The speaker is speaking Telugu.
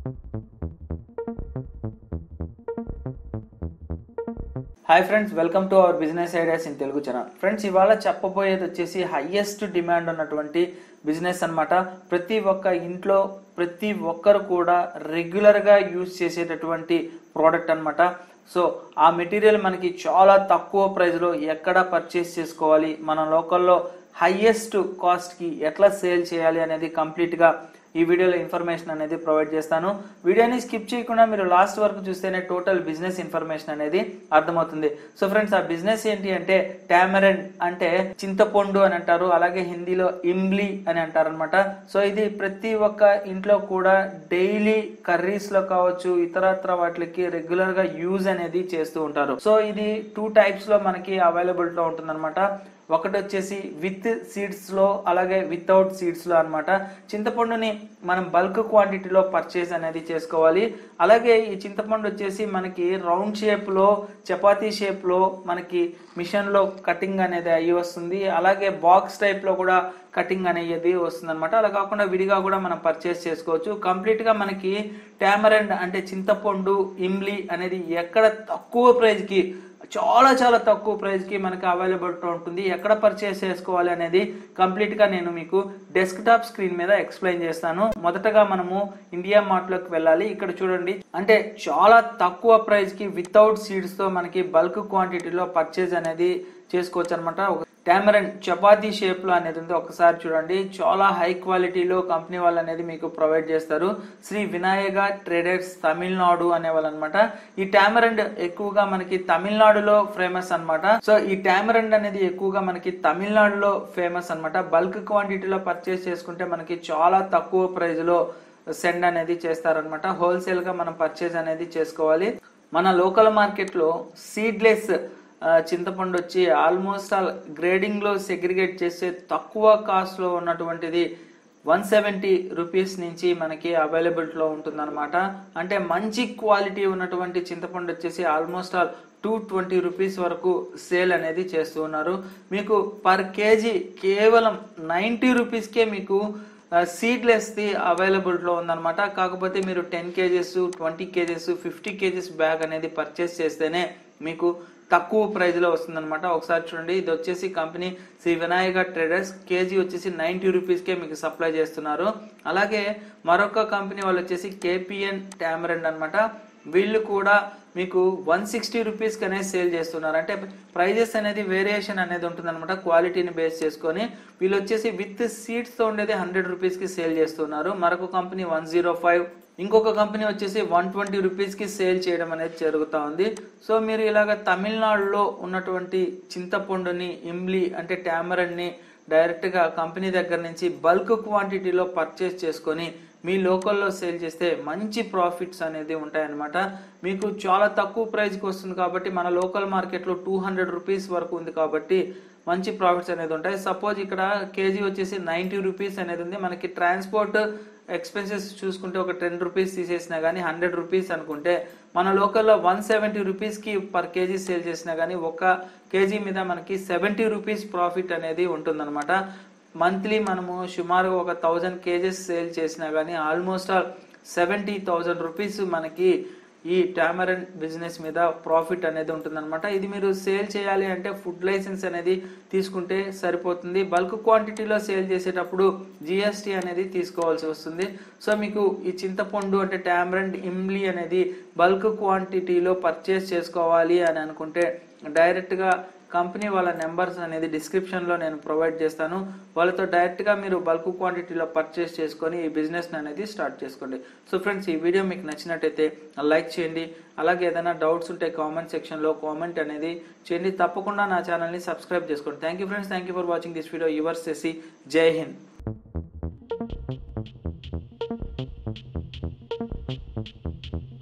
hi friends welcome to our business ideas in Telugu channel friends ఇవాళ చెప్పబోయేది వచ్చేసి హైయెస్ట్ డిమాండ్ ఉన్నటువంటి బిజినెస్ అన్నమాట ప్రతి ఒక్క ఇంట్లో ప్రతి ఒక్కరు కూడా రెగ్యులర్గా యూజ్ చేసేటటువంటి ప్రోడక్ట్ అన్నమాట సో ఆ మెటీరియల్ మనకి చాలా తక్కువ ప్రైస్లో ఎక్కడ పర్చేస్ చేసుకోవాలి మన లోకల్లో హైయెస్ట్ కాస్ట్కి ఎట్లా సేల్ చేయాలి అనేది కంప్లీట్గా ఈ వీడియోలో ఇన్ఫర్మేషన్ అనేది ప్రొవైడ్ చేస్తాను వీడియోని స్కిప్ చేయకుండా మీరు లాస్ట్ వరకు చూస్తేనే టోటల్ బిజినెస్ ఇన్ఫర్మేషన్ అనేది అర్థమవుతుంది సో ఫ్రెండ్స్ ఆ బిజినెస్ ఏంటి అంటే టామరన్ అంటే చింతపండు అని అంటారు అలాగే హిందీలో ఇమ్లీ అని అంటారు అనమాట సో ఇది ప్రతి ఒక్క ఇంట్లో కూడా డైలీ కర్రీస్ లో కావచ్చు ఇతరత్ర వాటికి రెగ్యులర్ గా యూజ్ అనేది చేస్తూ ఉంటారు సో ఇది టూ టైప్స్ లో మనకి అవైలబుల్ లో ఉంటుందన్నమాట ఒకటి వచ్చేసి విత్ సీడ్స్ లో అలాగే వితౌట్ సీడ్స్ లో అనమాట చింతపండుని మనం బల్క్ క్వాంటిటీలో పర్చేస్ అనేది చేసుకోవాలి అలాగే ఈ చింతపండు వచ్చేసి మనకి రౌండ్ షేప్ లో చపాతీ షేప్ లో మనకి మిషన్ లో కటింగ్ అనేది అయ్యి వస్తుంది అలాగే బాక్స్ టైప్ లో కూడా కటింగ్ అనేది వస్తుంది అనమాట అలా కాకుండా విడిగా కూడా మనం పర్చేస్ చేసుకోవచ్చు కంప్లీట్ గా మనకి టామరెండ్ అంటే చింతపండు ఇమ్లీ అనేది ఎక్కడ తక్కువ ప్రైస్ కి చాలా చాలా తక్కువ ప్రైస్ కి మనకి అవైలబిలిటీ ఉంటుంది ఎక్కడ పర్చేస్ చేసుకోవాలి అనేది కంప్లీట్ గా నేను మీకు డెస్క్ టాప్ స్క్రీన్ మీద ఎక్స్ప్లెయిన్ చేస్తాను మొదటగా మనము ఇండియా మార్ట్ లోకి వెళ్ళాలి ఇక్కడ చూడండి అంటే చాలా తక్కువ ప్రైస్ కి వితౌట్ సీడ్స్ తో మనకి బల్క్ క్వాంటిటీలో పర్చేజ్ అనేది చేసుకోవచ్చు అనమాట టామరన్ చపాతీ షేప్ లో అనేది ఉంది ఒకసారి చూడండి చాలా హై క్వాలిటీలో కంపెనీ వాళ్ళు అనేది మీకు ప్రొవైడ్ చేస్తారు శ్రీ వినాయక ట్రేడర్స్ తమిళనాడు అనే వాళ్ళు అనమాట ఈ టామరండ్ ఎక్కువగా మనకి తమిళనాడులో ఫేమస్ అన్నమాట సో ఈ టామరండ్ అనేది ఎక్కువగా మనకి తమిళనాడులో ఫేమస్ అన్నమాట బల్క్ క్వాంటిటీలో పర్చేస్ చేసుకుంటే మనకి చాలా తక్కువ ప్రైస్ లో సెండ్ అనేది చేస్తారనమాట హోల్సేల్ గా మనం పర్చేస్ అనేది చేసుకోవాలి మన లోకల్ మార్కెట్ లో సీడ్లెస్ చింతపండు వచ్చి ఆల్మోస్ట్ ఆల్ గ్రేడింగ్ లో సెగ్రిగేట్ చేసే తక్కువ కాస్ట్ లో ఉన్నటువంటిది వన్ సెవెంటీ రూపీస్ నుంచి మనకి అవైలబిలిటీలో ఉంటుందన్నమాట అంటే మంచి క్వాలిటీ ఉన్నటువంటి చింతపండు వచ్చేసి almost all two twenty rupees వరకు సేల్ అనేది చేస్తూ ఉన్నారు మీకు పర్ కేజీ కేవలం నైంటీ రూపీస్కే మీకు సీడ్లెస్ది అవైలబిలిటీలో ఉందన్నమాట కాకపోతే మీరు ten kgs twenty kgs fifty kgs bag అనేది పర్చేస్ చేస్తేనే మీకు తక్కువ ప్రైస్లో వస్తుందన్నమాట ఒకసారి చూడండి ఇది వచ్చేసి company Shri Vinayaka traders KG వచ్చేసి నైంటీ రూపీస్కే మీకు సప్లై చేస్తున్నారు అలాగే మరొక కంపెనీ వాళ్ళు వచ్చేసి కేపిఎన్ టామరెండ్ అనమాట వీళ్ళు కూడా మీకు వన్ సిక్స్టీ రూపీస్కి అనేది సేల్ చేస్తున్నారు అంటే ప్రైజెస్ అనేది వేరియేషన్ అనేది ఉంటుందన్నమాట క్వాలిటీని బేస్ చేసుకొని వీళ్ళు వచ్చేసి విత్ సీడ్స్తో ఉండేది హండ్రెడ్ రూపీస్కి సేల్ చేస్తున్నారు మరొక కంపెనీ వన్ జీరో ఫైవ్ ఇంకొక కంపెనీ వచ్చేసి వన్ ట్వంటీ రూపీస్కి సేల్ చేయడం అనేది జరుగుతూ ఉంది సో మీరు ఇలాగ తమిళనాడులో ఉన్నటువంటి చింతపండుని ఇమ్లీ అంటే టామరన్ని డైరెక్ట్గా కంపెనీ దగ్గర నుంచి బల్క్ క్వాంటిటీలో పర్చేస్ చేసుకొని మీ లోకల్లో సేల్ చేస్తే మంచి ప్రాఫిట్స్ అనేది ఉంటాయన్నమాట మీకు చాలా తక్కువ ప్రైస్కి వస్తుంది కాబట్టి మన లోకల్ మార్కెట్లో టూ హండ్రెడ్ రూపీస్ వరకు ఉంది కాబట్టి మంచి ప్రాఫిట్స్ అనేది ఉంటాయి సపోజ్ ఇక్కడ కేజీ వచ్చేసి నైంటీ రూపీస్ అనేది ఉంది మనకి ట్రాన్స్పోర్ట్ ఎక్స్పెన్సెస్ చూసుకుంటే ఒక టెన్ రూపీస్ తీసేసినా కానీ హండ్రెడ్ రూపీస్ అనుకుంటే మన లోకల్లో వన్ సెవెంటీ రూపీస్కి పర్ కేజీ సేల్ చేసినా కానీ ఒక కేజీ మీద మనకి సెవెంటీ రూపీస్ ప్రాఫిట్ అనేది ఉంటుందన్నమాట మంత్లీ మనము సుమారుగా ఒక థౌజండ్ కేజెస్ సేల్ చేసినా కానీ almost all seventy thousand rupees మనకి ఈ టామరన్ బిజినెస్ మీద ప్రాఫిట్ అనేది ఉంటుందన్నమాట ఇది మీరు సేల్ చేయాలి అంటే ఫుడ్ లైసెన్స్ అనేది తీసుకుంటే సరిపోతుంది బల్క్ క్వాంటిటీలో సేల్ చేసేటప్పుడు జిఎస్టీ అనేది తీసుకోవాల్సి వస్తుంది సో మీకు ఈ చింతపండు అంటే టామరన్ ఇమ్లీ అనేది బల్క్ క్వాంటిటీలో పర్చేస్ చేసుకోవాలి అని అనుకుంటే డైరెక్ట్గా కంపెనీ వాళ్ళ నెంబర్స్ అనేది డిస్క్రిప్షన్లో నేను ప్రొవైడ్ చేస్తాను వాళ్ళతో డైరెక్ట్గా మీరు బల్క్ క్వాంటిటీలో పర్చేస్ చేసుకొని ఈ బిజినెస్ అనేది స్టార్ట్ చేసుకోండి సో ఫ్రెండ్స్ ఈ వీడియో మీకు నచ్చినట్టయితే లైక్ చేయండి అలాగే ఏదైనా డౌట్స్ ఉంటే కామెంట్ సెక్షన్లో కామెంట్ అనేది చేయండి తప్పకుండా నా ఛానల్ని సబ్స్క్రైబ్ చేసుకోండి thank you friends thank you for watching this video యువర్స్ చేసి జై హింద్